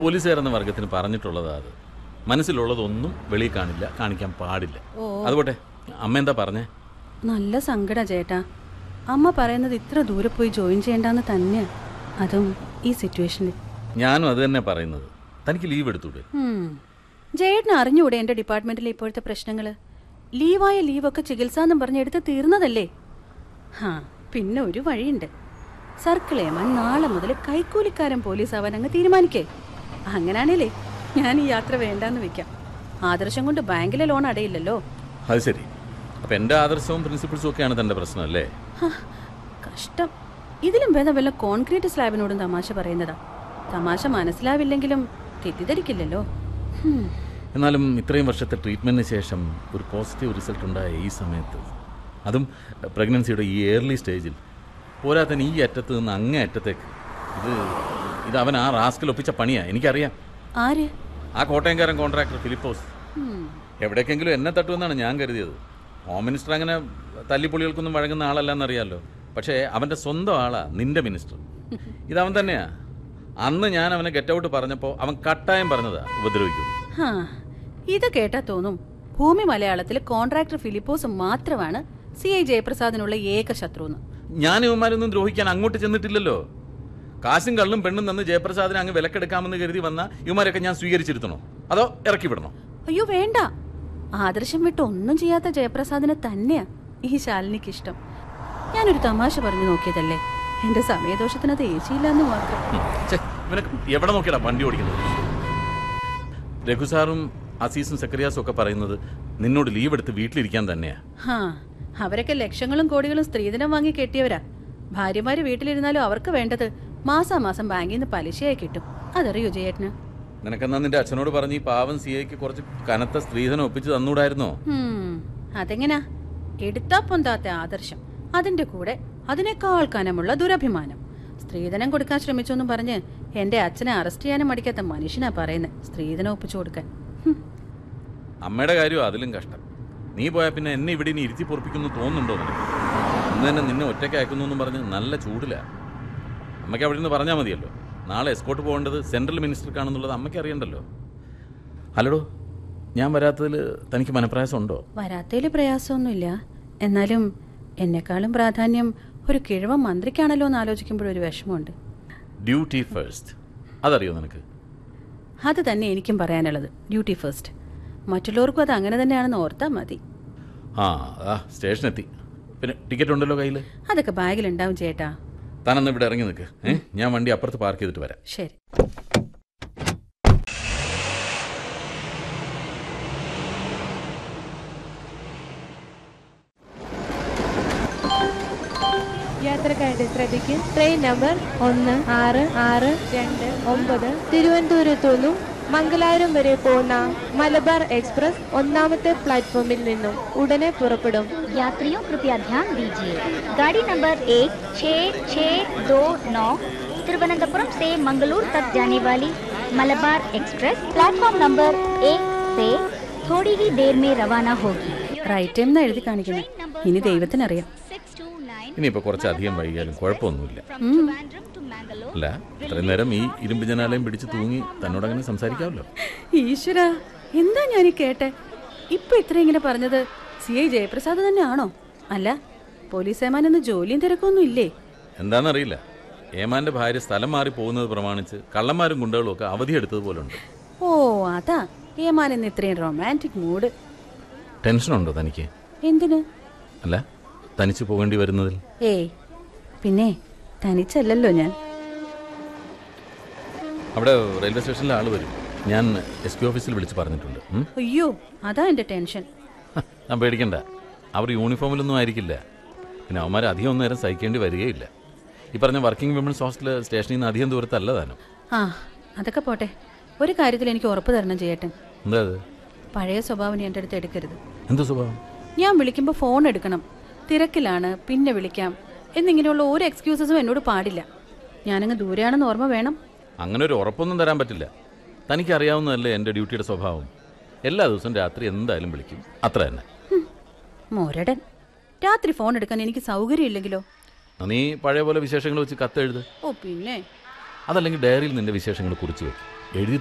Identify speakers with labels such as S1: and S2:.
S1: പോലീസുകാരെന്ന വർഗത്തിന് പറഞ്ഞിട്ടുള്ളതാ അത് മനസ്സിലുള്ളതൊന്നും വെളിയിൽ കാണില്ല കാണിക്കാൻ പാടില്ല അതുപോട്ടെ അമ്മ എന്താ പറഞ്ഞേ
S2: നല്ല സങ്കട ചേട്ടാ അമ്മ പറയുന്നത് ഇത്ര ദൂരെ പോയി ജോയിൻ ചെയ്യണ്ടെന്ന് തന്നെയാ അതും ഈ സിറ്റുവേഷനിൽ
S1: ഞാനും അത് തന്നെ പറയുന്നത് തനിക്ക് ലീവ് എടുത്തൂടെ
S2: ഉം. ജയേട്ടന് അറിഞ്ഞൂടെ എന്റെ ഡിപ്പാർട്ട്മെന്റിലെ ഇപ്പോഴത്തെ പ്രശ്നങ്ങള് ലീവായ ലീവൊക്കെ ചികിത്സാന്നും പറഞ്ഞ് എടുത്ത് തീർന്നതല്ലേ ഹാ പിന്നെ ഒരു വഴിയുണ്ട് സർക്കിൾ ഏമാൻ നാളെ മുതൽ കൈക്കൂലിക്കാരൻ പോലീസ് ആവാൻ അങ്ങ് തീരുമാനിക്കേ അങ്ങനാണേലേ ഞാൻ ഈ യാത്ര വേണ്ടാന്ന് വെക്കാം ആദർശം കൊണ്ട് ബാങ്കിലെ ലോൺ അടയില്ലല്ലോ
S1: അത് ശരി അപ്പം എൻ്റെ ആദർശവും പ്രിൻസിപ്പിൾസും ഒക്കെയാണ് തൻ്റെ പ്രശ്നം അല്ലേ
S2: ഹാ, കഷ്ടം ഇതിലും ഭേദം വല്ല കോൺക്രീറ്റ് സ്ലാബിനോടും തമാശ പറയുന്നതാ തമാശ മനസ്സിലാവില്ലെങ്കിലും തെറ്റിദ്ധരിക്കില്ലല്ലോ ഹും.
S1: എന്നാലും ഇത്രയും വർഷത്തെ ട്രീറ്റ്മെൻറ്റിന് ശേഷം ഒരു പോസിറ്റീവ് റിസൾട്ട് ഉണ്ടായ ഈ സമയത്ത് അതും പ്രഗ്നൻസിയുടെ ഈ ഏർലി സ്റ്റേജിൽ പോരാത്തന്നെ ഈ അറ്റത്ത് നിന്ന് അങ്ങേ അറ്റത്തേക്ക് ഇത് ഇത് അവൻ ആ റാസ്കിൽ ഒപ്പിച്ച പണിയാ എനിക്കറിയാം
S2: ആര്
S1: ആ കോട്ടയംകാരൻ കോൺട്രാക്ടർ ഫിലിപ്പോസ്
S2: ഉം.
S1: എവിടേക്കെങ്കിലും എന്നെ തട്ടുമെന്നാണ് ഞാൻ കരുതിയത് ഹോം മിനിസ്റ്റർ അങ്ങനെ തല്ലിപ്പൊളികൾക്കൊന്നും വഴങ്ങുന്ന ആളല്ലെന്നറിയാലോ പക്ഷേ അവൻ്റെ സ്വന്തം ആളാ നിന്റെ മിനിസ്റ്റർ ഇതവൻ തന്നെയാ അന്ന് ഞാൻ അവനെ ഗെറ്റ് ഔട്ട് പറഞ്ഞപ്പോൾ അവൻ കട്ടായം പറഞ്ഞതാ ഉപദ്രവിക്കും
S2: ഹാ, ഇത് കേട്ടാ തോന്നും ഭൂമി മലയാളത്തിൽ കോൺട്രാക്ടർ ഫിലിപ്പോസ് മാത്രമാണ് സി ഐ ജയപ്രസാദിനുള്ള ഏക ശത്രുന്ന്
S1: ഞാൻ ഇവന്മാരൊന്നും ദ്രോഹിക്കാൻ അങ്ങോട്ട് ചെന്നിട്ടില്ലല്ലോ കാശും കള്ളും പെണ്ണും തന്ന് ജയപ്രസാദിനെ അങ്ങ് വിലക്കെടുക്കാമെന്ന് കരുതി വന്ന ഇവന്മാരൊക്കെ ഞാൻ സ്വീകരിച്ചിരുത്തണോ അതോ ഇറക്കി വിടണോ
S2: അയ്യോ വേണ്ട ആദർശം വിട്ട് ഒന്നും ചെയ്യാത്ത ജയപ്രസാദിനെ തന്നെയാ ഈ ശാലിനിക്ക് ഇഷ്ടം ഞാനൊരു തമാശ പറഞ്ഞു നോക്കിയതല്ലേ എന്റെ സമയദോഷത്തിനത് ഏച്ചിയില്ലെന്ന് മാത്രം
S1: ഉം. ഛെ, ഇവനൊക്കെ എവിടെ നോക്കിയടാ വണ്ടി ഓടിക്കുന്നത് രഘുസാറും അസീസും സെക്രയാസും ഒക്കെ പറയുന്നത് നിന്നോട് ലീവ് എടുത്ത് വീട്ടിലിരിക്കാൻ തന്നെയാ
S2: ഹാ അവരൊക്കെ ലക്ഷങ്ങളും കോടികളും സ്ത്രീധനം വാങ്ങി കെട്ടിയവരാ ഭാര്യമാര് വീട്ടിലിരുന്നാലും അവർക്ക് വേണ്ടത് മാസാമാസം ബാങ്കിൽ നിന്ന് പലിശയായി കിട്ടും അതറിയോ ജയേട്ടന്
S1: നിനക്കെന്നാ നിന്റെ അച്ഛനോട് പറഞ്ഞ് ഈ പാവം സി ഐക്ക് കുറച്ച് കനത്ത സ്ത്രീധനം ഒപ്പിച്ച് തന്നൂടായിരുന്നോ
S2: ഹും, അതെങ്ങനാ എടുത്താ പൊന്താത്ത ആദർശം അതിന്റെ കൂടെ അതിനേക്കാൾ കനമുള്ള ദുരഭിമാനം സ്ത്രീധനം കൊടുക്കാൻ ശ്രമിച്ചു എന്നും പറഞ്ഞ് എന്റെ അച്ഛനെ അറസ്റ്റ് ചെയ്യാനും മടിക്കാത്ത മനുഷ്യനാ പറയുന്നത് സ്ത്രീധനം ഒപ്പിച്ചു കൊടുക്കാൻ ഹും,
S1: അമ്മയുടെ കാര്യം അതിലും കഷ്ടം നീ പോയാൽ പിന്നെ എന്നെ ഇവിടെ ഇനി ഇരുത്തി പൊറപ്പിക്കുന്നു തോന്നുന്നുണ്ടോ നിനക്ക് ഇന്ന് തന്നെ നിന്നെ ഒറ്റയ്ക്ക് അയക്കുന്നു എന്നും പറഞ്ഞ് നല്ല ചൂടില്ല അമ്മയ്ക്ക് അവിടെ നിന്ന് പറഞ്ഞാൽ മതിയല്ലോ നാളെ എസ്കോട്ട് പോകേണ്ടത് സെൻട്രൽ മിനിസ്റ്റർക്കാണെന്നുള്ളത് അമ്മയ്ക്ക് അറിയണ്ടല്ലോ അല്ലടോ ഞാൻ വരാത്തതിൽ തനിക്ക് മനപ്രയാസം ഉണ്ടോ
S2: വരാത്തതില് പ്രയാസമൊന്നുമില്ല എന്നാലും എന്നെക്കാളും പ്രാധാന്യം ഒരു കിഴവ മന്ത്രിക്കാണല്ലോ എന്ന് ആലോചിക്കുമ്പോഴൊരു വിഷമമുണ്ട്
S1: ഡ്യൂട്ടി ഫസ്റ്റ് അതറിയോ നിനക്ക്
S2: അത് തന്നെ എനിക്കും പറയാനുള്ളത് ഡ്യൂട്ടി ഫസ്റ്റ് മറ്റുള്ളവർക്കും അത് അങ്ങനെ തന്നെയാണെന്ന് ഓർത്താൽ മതി
S1: ആ ആ സ്റ്റേഷനെത്തി പിന്നെ ടിക്കറ്റ് ഉണ്ടല്ലോ കയ്യിൽ
S2: അതൊക്കെ ബാഗിലുണ്ടാവും ചേട്ടാ
S1: താനന്ന് ഇവിടെ ഇറങ്ങി നിൽക്ക് ഏ ഞാൻ വണ്ടി അപ്പുറത്ത് പാർക്ക് ചെയ്തിട്ട് വരാം
S2: ശരി
S3: യാത്രക്കാരുടെ ശ്രദ്ധയ്ക്ക് ട്രെയിൻ നമ്പർ ഒന്ന് ആറ് ആറ് രണ്ട് ഒമ്പത് തിരുവനന്തപുരത്തു നിന്നും മംഗലാപുരം വരെ പോകുന്ന മലബാർ എക്സ്പ്രസ് ഒന്നാമത്തെ പ്ലാറ്റ്ഫോമിൽ നിന്നും ഉടനെ പുറപ്പെടും
S4: यात्रियों कृपया ध्यान दीजिए गाड़ी नंबर एक छः छः दो नौ तिरुवनंतपुरम से मंगलूर तक जाने वाली मलबार एक्सप्रेस प्लेटफॉर्म नंबर एक से थोड़ी ही देर में रवाना होगी
S2: റൈറ്റ് ടൈം എന്നാ എഴുതി കാണിക്കുന്നത് ഇനി ദൈവത്തിനറിയാം
S1: ഇനിയിപ്പോൾ കുറച്ചധികം വൈകിയാലും കുഴപ്പമൊന്നുമില്ല അല്ല ഇത്രയും നേരം ഈ ഇരുമ്പ് ജനാലയം പിടിച്ച് തൂങ്ങി തന്നോടങ്ങനെ സംസാരിക്കാമല്ലോ
S2: ഈശ്വര എന്താ ഞാൻ ഈ കേട്ടെ ഇപ്പൊ ഇത്ര ഇങ്ങനെ പറഞ്ഞത് സി ഐ ജയപ്രസാദ് തന്നെയാണോ അല്ല പോലീസ് ഏമാൻ എന്ന് ജോലിയും തിരക്കൊന്നും ഇല്ലേ
S1: എന്താണെന്നറിയില്ല ഏമാന്റെ ഭാര്യ സ്ഥലം മാറി പോകുന്നത് പ്രമാണിച്ച് കള്ളന്മാരും ഗുണ്ടകളും ഒക്കെ അവധിയെടുത്തതുപോലുണ്ട്
S2: ഓ അതാ ഏമാൻ എന്ന് ഇത്രയും റൊമാൻറ്റിക് മൂഡ്
S1: ടെൻഷനുണ്ടോ തനിക്ക്
S2: എന്തിന്
S1: അല്ല തനിച്ച് പോകേണ്ടി വരുന്നതിൽ
S2: ഏയ് പിന്നെ തനിച്ചല്ലല്ലോ ഞാൻ
S1: അവിടെ റെയിൽവേ സ്റ്റേഷനിൽ ആൾ വരും ഞാൻ എസ് പി ഓഫീസിൽ വിളിച്ച് പറഞ്ഞിട്ടുണ്ട് ഉം?
S2: അയ്യോ അതാ എന്റെ ടെൻഷൻ
S1: ഹ, ഞാൻ പേടിക്കണ്ട അവർ യൂണിഫോമിലൊന്നും ആയിരിക്കില്ല പിന്നെ അവന്മാർ അധികം ഒന്നും നേരം സഹിക്കേണ്ടി വരികയില്ല ഈ പറഞ്ഞ വർക്കിംഗ് വിമൻസ് ഹോസ്റ്റൽ സ്റ്റേഷനിൽ നിന്ന് അധികം ദൂരത്തല്ല താനും
S2: ആ അതൊക്കെ പോട്ടെ ഒരു കാര്യത്തിൽ എനിക്ക് ഉറപ്പ് തരണം ചെയ്യട്ടെ
S1: എന്താ അത്
S2: പഴയ സ്വഭാവം നീ എൻ്റെ അടുത്ത് എടുക്കരുത്
S1: എന്ത് സ്വഭാവം
S2: ഞാൻ വിളിക്കുമ്പോൾ ഫോൺ എടുക്കണം തിരക്കിലാണ് പിന്നെ വിളിക്കാം എന്നിങ്ങനെയുള്ള ഒരു എക്സ്ക്യൂസസും എന്നോട് പാടില്ല ഞാനങ്ങ് ദൂരെയാണെന്ന് ഓർമ്മ വേണം
S1: അങ്ങനെ ഒരു ഉറപ്പൊന്നും തരാൻ പറ്റില്ല തനിക്ക് അറിയാവുന്നതല്ലേ എൻ്റെ ഡ്യൂട്ടിയുടെ സ്വഭാവം എല്ലാ ദിവസവും രാത്രി എന്തായാലും വിളിക്കും അത്ര തന്നെ
S2: ഹും, മോരടൻ രാത്രി ഫോൺ എടുക്കാൻ എനിക്ക് സൗകര്യമില്ലെങ്കിലോ
S1: എന്നാ നീ പഴയ പോലെ വിശേഷങ്ങൾ വെച്ച് കത്തെഴുത്
S2: ഓ പിന്നെ
S1: അതല്ലെങ്കിൽ ഡയറിയിൽ നിന്റെ വിശേഷങ്ങൾ കുറിച്ച് വെക്കും എഴുതി